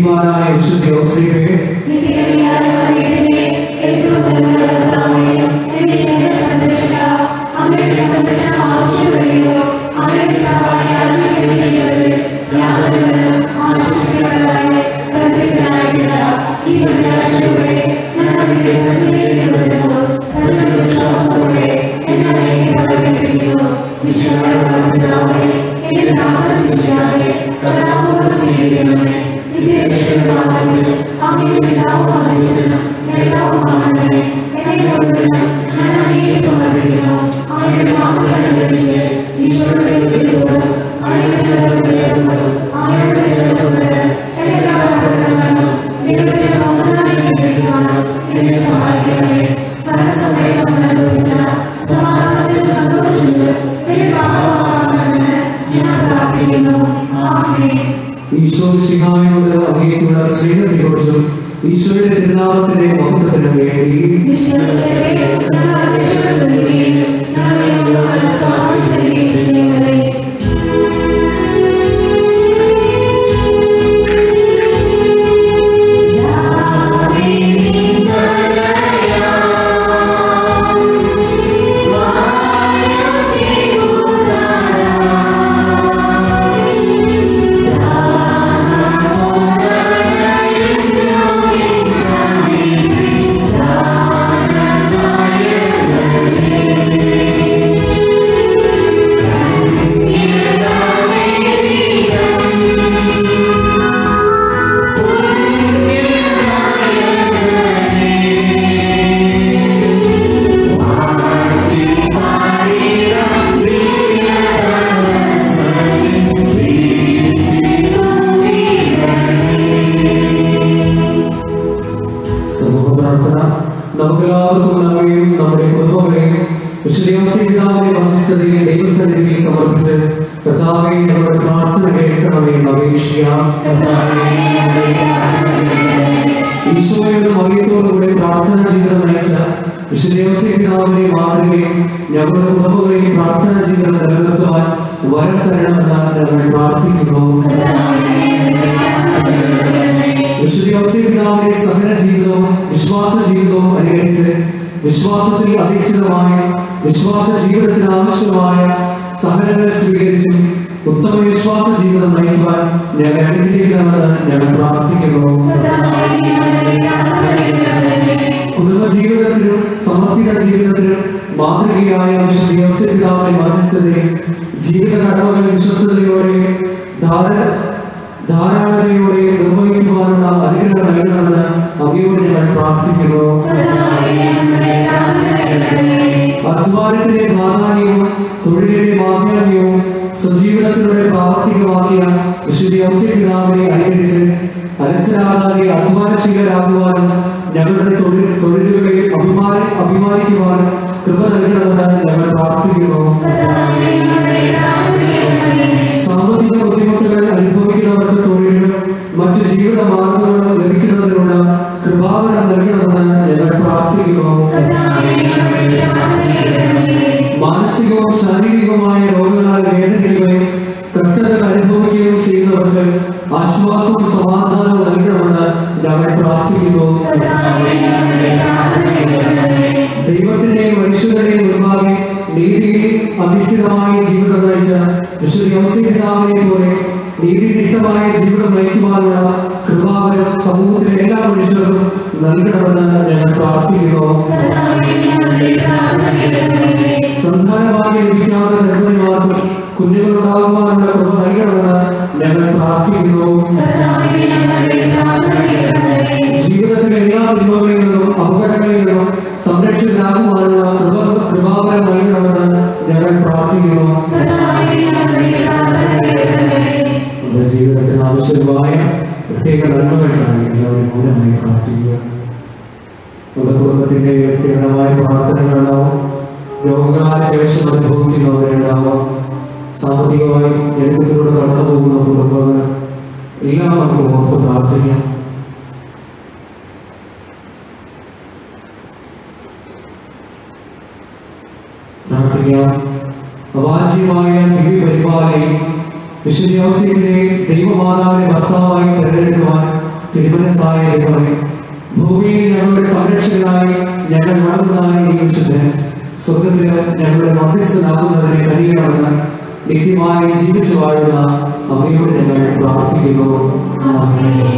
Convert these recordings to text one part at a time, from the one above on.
നീതിമാനായ വിശുദ്ധ യോസേഫേ ഈശോ ശിഹായോട് അങ്ങേക്കുള്ള സ്നേഹത്തെക്കുറിച്ചും ഈശോയുടെ തിരുനാമത്തിന്റെ മഹത്വത്തിനും വേണ്ടി സമൂഹ പ്രാർത്ഥന നമുക്കെല്ലാവർക്കും നമ്മയും നമ്മുടെ കുടുംബങ്ങളെയും വിശുദ്ധയോസിതാവിന്റെ മധ്യസ്ഥതയെ ദൈവസന്നിധിയിൽ സമർപ്പിച്ച് കർത്താവെ ഞങ്ങളുടെ പ്രാർത്ഥന കേൾക്കണമേ എന്ന് അപേക്ഷിക്കാം ഈശോയുടെ മറിയത്തോടുകൂടെ പ്രാർത്ഥന ജീവിതം നയിച്ച വിശുദ്ധയോസിതാവിനെ മാതൃകയും ഞങ്ങളുടെ കുടുംബങ്ങളെയും പ്രാർത്ഥന ജീവിതം നിലനിർത്തുവാൻ വരം തരണമെന്ന് ഞങ്ങൾ പ്രാർത്ഥിക്കുന്നു വിശുദ്ധയോസിതാവിന്റെ സഹന ജീവിതവും വിശ്വാസ ജീവിതവും അനുകരിച്ച് വിശ്വാസത്തിൽ അധിഷ്ഠിതമായ വിശ്വാസ ജീവിതത്തിന് ആവശ്യമായ സഹനങ്ങൾ സ്വീകരിച്ചും ഉത്തമ വിശ്വാസ ജീവിതം നയിക്കുവാൻ ഞങ്ങൾ അനുഗ്രഹിക്കണമെന്ന് ഞങ്ങൾ പ്രാർത്ഥിക്കുന്നു കുടുംബ ജീവിതത്തിനും സമർപ്പിത ജീവിതത്തിനും മാതൃകയായ വിശുദ്ധ മധ്യസ്ഥതയെ ജീവിത കടമകൾ വിശ്വസ്തയോടെ ധാര ധാരാളതയോടെ നിർവഹിക്കുവാനുള്ള അനുഗ്രഹം നൽകണമെന്ന് അങ്ങയോട് ഞങ്ങൾ പ്രാർത്ഥിക്കുന്നു അധ്വാനത്തിന്റെ പ്രാധാന്യവും തൊഴിലിന്റെ മാധ്യമവും സ്വജീവനത്തിലൂടെ പ്രാവർത്തികമാക്കിയ വിശുദ്ധ ഔസ്യപിതാവിനെ അനുകരിച്ച് അലസരാകാതെ അധ്വാനശീലരാകുവാനും ഞങ്ങളുടെ തൊഴിൽ തൊഴിലുകളെ അഭിമാനി അഭിമാനിക്കുവാനും കൃപ നൽകണമെന്ന് ഞങ്ങൾ പ്രാർത്ഥിക്കുന്നു സാമ്പത്തിക ബുദ്ധിമുട്ടുകൾ അനുഭവിക്കുന്നവർക്ക് തൊഴിലും മറ്റു ജീവിത മാർഗങ്ങളും ലഭിക്കുന്നതിനുള്ള കൃപാവനം നൽകണമെന്ന് ഞങ്ങൾ പ്രാർത്ഥിക്കുന്നു മാനസികവും ശാരീരികവുമായ രോഗങ്ങളാൽ വേദനിക്കുകയും കഷ്ടതകൾ അനുഭവിക്കുകയും ചെയ്യുന്നവർക്ക് ആശ്വാസവും സമാധാനവും നൽകണമെന്ന് ഞങ്ങൾ പ്രാർത്ഥിക്കുന്നു ദൈവത്തിന്റെയും മനുഷ്യരുടെയും മുൻപാകെ നീതിയിൽ അധിഷ്ഠിതമായ ജീവിതം നയിച്ച വിശുദ്ധ യോസിപിതാവിനെ പോലെ നീതിനിഷ്ഠമായ ജീവിതം നയിക്കുവാനുള്ള കൃപാവരം സമൂഹത്തിലെ എല്ലാ മനുഷ്യർക്കും നൽകണമെന്ന് ഞങ്ങൾ പ്രാർത്ഥിക്കുന്നു സന്താനമായി ലഭിക്കാത്ത നിർമ്മതിമാർക്കും കുഞ്ഞുങ്ങളുണ്ടാകുവാനുള്ള കൃപ നൽകണമെന്ന് ഞങ്ങൾ പ്രാർത്ഥിക്കുന്നു ജീവിതത്തിലെ എല്ലാ തിന്മകളിൽ നിന്നും അപകടങ്ങളിൽ നിന്നും സംരക്ഷിതരാകുവാനുള്ള കൃപ കൃപാവരം നൽകണമെന്ന് ഞങ്ങൾ പ്രാർത്ഥിക്കുന്നു നമ്മുടെ ജീവിതത്തിന് ആവശ്യമായ പ്രത്യേക നന്മകൾക്കാണ് എല്ലാവരും മൂലമായി പ്രാർത്ഥിക്കുക നമ്മുടെ കുടുംബത്തിന്റെ വ്യക്തിഗതമായ പ്രാർത്ഥനകളുണ്ടാവും രോഗങ്ങളാൽ ക്ലേശം അനുഭവിക്കുന്നവരുണ്ടാവും സാമ്പത്തികമായി ഞെരുക്കത്തിലൂടെ കടന്നു പോകുന്ന കുടുംബങ്ങൾ എല്ലാവർക്കും ഓർത്ത് പ്രാർത്ഥിക്കാം പ്രാർത്ഥിക്കാം അവാച്യമായ ദിവ്യപരിപാലയും വിശുദ്ധ്യോസിന്റെ ദൈവമാതാവിനെ ഭർത്താവായി തിരഞ്ഞെടുക്കുവാൻ തിരുമനസായ ദൈവമേ ഭൂമിയിൽ ഞങ്ങളുടെ സംരക്ഷകനായി ഞങ്ങൾ വളർന്നതായി നിയമിച്ചത് സ്വർഗത്തിലും ഞങ്ങളുടെ മധ്യസ്ഥനാകുന്നതിനെ കഴിയണമെന്ന് നിത്യമായി ജീവിച്ചു വാഴുന്ന അവയോട് ഞങ്ങൾ പ്രാർത്ഥിക്കുന്നു ആമേൻ.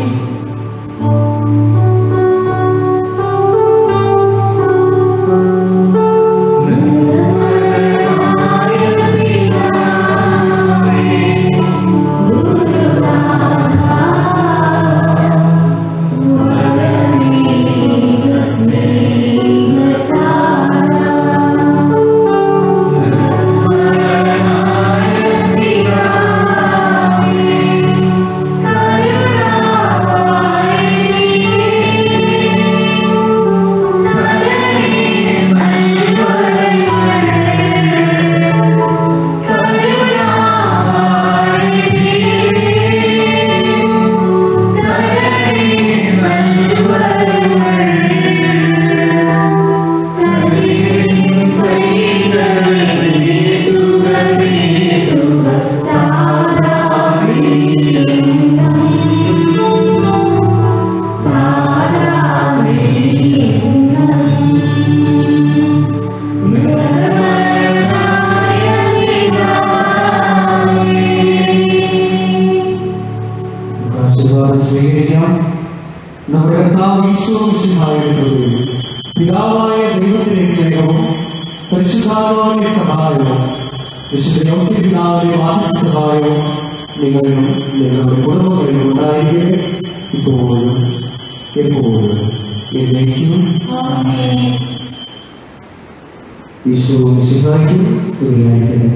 നമുക്ക് ആശീർവാദം സ്വീകരിക്കാം നമ്മുടെ കർത്താവ് ഈശോ മിശിഹായുടെ കൃപയും പിതാവായ ദൈവത്തിന്റെ സ്നേഹവും പരിശുദ്ധാത്മാവിന്റെ സഹായവും വിശുദ്ധ യോസഫ് പിതാവിന്റെ വാസ സഹായവും നിങ്ങളിലും നിങ്ങളുടെ കുടുംബങ്ങളിലും ഉണ്ടായിരിക്കട്ടെ ഇപ്പോഴും എപ്പോഴും എന്നേക്കും ഈശോ മിശിഹായ്ക്കും തുല്യമായിരിക്കട്ടെ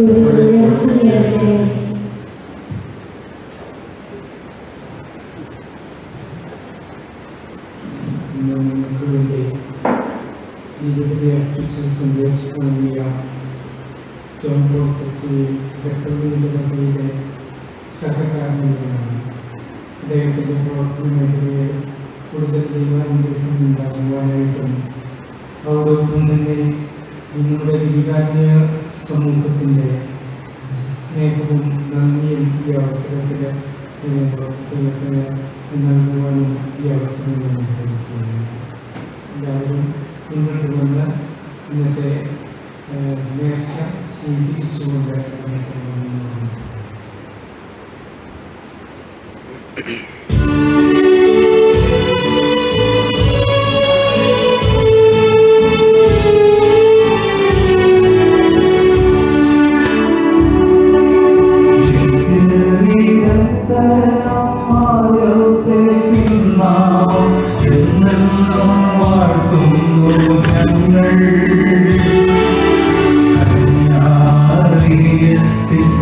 നമുക്ക് വേണ്ടി ജീവിതത്തെ അർപ്പിച്ച സന്ദേശം നൽകിയ ജോൺ പ്രോഫറ്റ് കത്തോലിയുടെ പള്ളിയിലെ സഹകാരണികളാണ് അദ്ദേഹത്തിൻ്റെ പ്രവർത്തന മേഖലയെ കൂടുതൽ ദൈവാനുഗ്രഹം ഉണ്ടാകുവാനായിട്ടും അതോടൊപ്പം തന്നെ നിങ്ങളുടെ ദീപാന്യ സമൂഹത്തിൻ്റെ സ്നേഹവും നന്ദിയും ഈ അവസരത്തിൽ ദൈവത്തിന് നൽകുവാനും ഈ അവസരം ഞാൻ ആഗ്രഹിക്കുന്നു എല്ലാവരും മുന്നോട്ട് വന്ന് ഇന്നത്തെ ഏഹ്, നേർച്ച സ്വീകരിച്ചുകൊണ്ട് നമുക്ക് മുന്നോട്ട് പോകാം. ഞങ്ങൾ